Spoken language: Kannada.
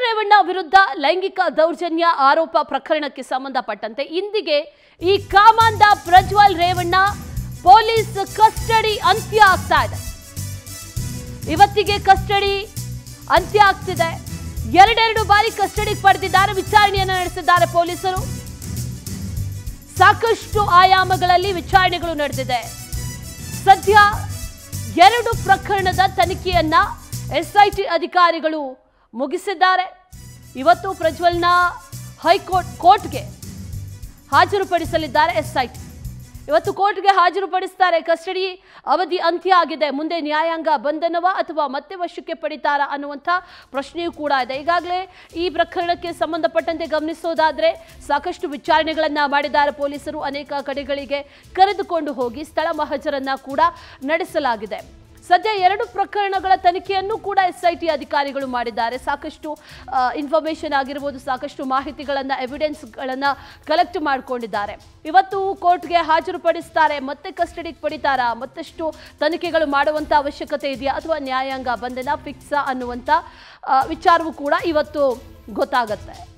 ರೇವಣ್ಣ ವಿರುದ್ಧ ಲೈಂಗಿಕ ದೌರ್ಜನ್ಯ ಆರೋಪ ಪ್ರಕರಣಕ್ಕೆ ಸಂಬಂಧಪಟ್ಟಂತೆ ಇಂದಿಗೆ ಈ ಕಾಮಾಂಧ ಪ್ರಜ್ವಲ್ ರೇವಣ್ಣ ಪೊಲೀಸ್ ಕಸ್ಟಡಿ ಅಂತ್ಯ ಆಗ್ತಾ ಇದೆ ಇವತ್ತಿಗೆ ಕಸ್ಟಡಿ ಅಂತ್ಯ ಆಗ್ತಿದೆ ಎರಡೆರಡು ಬಾರಿ ಕಸ್ಟಡಿಗೆ ಪಡೆದಿದ್ದಾರೆ ವಿಚಾರಣೆಯನ್ನು ನಡೆಸಿದ್ದಾರೆ ಪೊಲೀಸರು ಸಾಕಷ್ಟು ಆಯಾಮಗಳಲ್ಲಿ ವಿಚಾರಣೆಗಳು ನಡೆದಿದೆ ಸದ್ಯ ಎರಡು ಪ್ರಕರಣದ ತನಿಖೆಯನ್ನ ಎಸ್ಐಟಿ ಅಧಿಕಾರಿಗಳು ಮುಗಿಸಿದ್ದಾರೆ ಇವತ್ತು ಪ್ರಜ್ವಲ್ನ ಹೈಕೋರ್ಟ್ ಕೋರ್ಟ್ಗೆ ಹಾಜರುಪಡಿಸಲಿದ್ದಾರೆ ಎಸ್ಐಟಿ ಇವತ್ತು ಕೋರ್ಟ್ಗೆ ಹಾಜರುಪಡಿಸ್ತಾರೆ ಕಸ್ಟಡಿ ಅವಧಿ ಅಂತ್ಯ ಆಗಿದೆ ಮುಂದೆ ನ್ಯಾಯಾಂಗ ಬಂಧನವ ಅಥವಾ ಮತ್ತೆ ವಶಕ್ಕೆ ಪಡಿತಾರಾ ಅನ್ನುವಂಥ ಪ್ರಶ್ನೆಯೂ ಕೂಡ ಇದೆ ಈಗಾಗಲೇ ಈ ಪ್ರಕರಣಕ್ಕೆ ಸಂಬಂಧಪಟ್ಟಂತೆ ಗಮನಿಸೋದಾದ್ರೆ ಸಾಕಷ್ಟು ವಿಚಾರಣೆಗಳನ್ನ ಮಾಡಿದ್ದಾರೆ ಪೊಲೀಸರು ಅನೇಕ ಕಡೆಗಳಿಗೆ ಕರೆದುಕೊಂಡು ಹೋಗಿ ಸ್ಥಳ ಮಹಜರನ್ನ ಕೂಡ ನಡೆಸಲಾಗಿದೆ ಸದ್ಯ ಎರಡು ಪ್ರಕರಣಗಳ ತನಿಖೆಯನ್ನು ಕೂಡ ಎಸ್ಐಟಿ ಅಧಿಕಾರಿಗಳು ಮಾಡಿದ್ದಾರೆ ಸಾಕಷ್ಟು ಇನ್ಫಾರ್ಮೇಷನ್ ಆಗಿರ್ಬೋದು ಸಾಕಷ್ಟು ಮಾಹಿತಿಗಳನ್ನು ಎವಿಡೆನ್ಸ್ಗಳನ್ನು ಕಲೆಕ್ಟ್ ಮಾಡಿಕೊಂಡಿದ್ದಾರೆ ಇವತ್ತು ಕೋರ್ಟ್ಗೆ ಹಾಜರುಪಡಿಸ್ತಾರೆ ಮತ್ತೆ ಕಸ್ಟಡಿಗೆ ಪಡಿತಾರಾ ಮತ್ತಷ್ಟು ತನಿಖೆಗಳು ಮಾಡುವಂಥ ಅವಶ್ಯಕತೆ ಇದೆಯಾ ಅಥವಾ ನ್ಯಾಯಾಂಗ ಬಂಧನ ಫಿಕ್ಸಾ ಅನ್ನುವಂಥ ಆ, ವಿಚಾರವೂ ಕೂಡ ಇವತ್ತು ಗೊತ್ತಾಗತ್ತೆ